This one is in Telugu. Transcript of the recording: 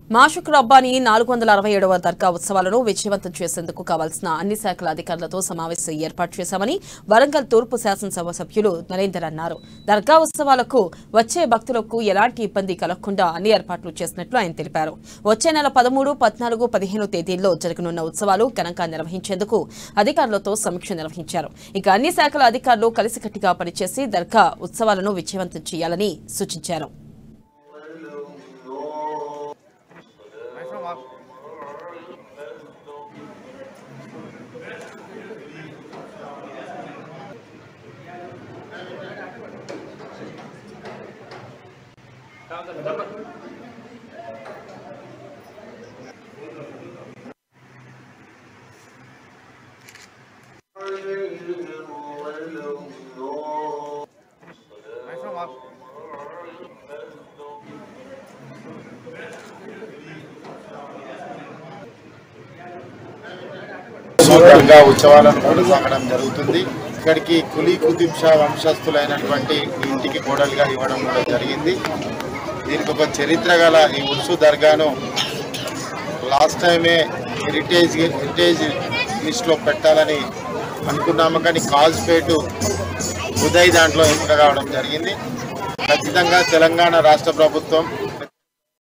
మాషుక్ రబ్బానీ నాలుగు వందల అరవై ఏడవ దర్గా ఉత్సవాలను విజయవంతం చేసేందుకు కావాల్సిన అన్ని శాఖల అధికారులతో సమావేశం ఏర్పాటు చేశామని వరంగల్ తూర్పు శాసనసభ సభ్యులు నరేందర్ అన్నారు దర్గా ఉత్సవాలకు వచ్చే భక్తులకు ఎలాంటి ఇబ్బంది కలగకుండా అన్ని ఏర్పాట్లు చేసినట్లు ఆయన తెలిపారు వచ్చే నెల పదమూడు పద్నాలుగు పదిహేను తేదీల్లో జరగనున్న ఉత్సవాలు ఘనంగా నిర్వహించేందుకు అధికారులతో సమీక్ష నిర్వహించారు ఇక అన్ని శాఖల అధికారులు కలిసికట్టుగా పనిచేసి దర్గా ఉత్సవాలను విజయవంతం చేయాలని సూచించారు దర్గా ఉత్సవాలను కొనసాగడం జరుగుతుంది ఇక్కడికి కులీ కుతుబ్ షా వంశస్థులైనటువంటి ఇంటికి కోడలిగా ఇవ్వడం కూడా జరిగింది దీనికి ఒక చరిత్ర గల ఈ ఉర్సు దర్గాను లాస్ట్ టైమే హెరిటేజ్ హెరిటేజ్ లిస్ట్లో పెట్టాలని అనుకున్నాము కానీ కాజ్పేటు ఉదయ్ దాంట్లో ఎంపిక కావడం జరిగింది ఖచ్చితంగా తెలంగాణ రాష్ట్ర ప్రభుత్వం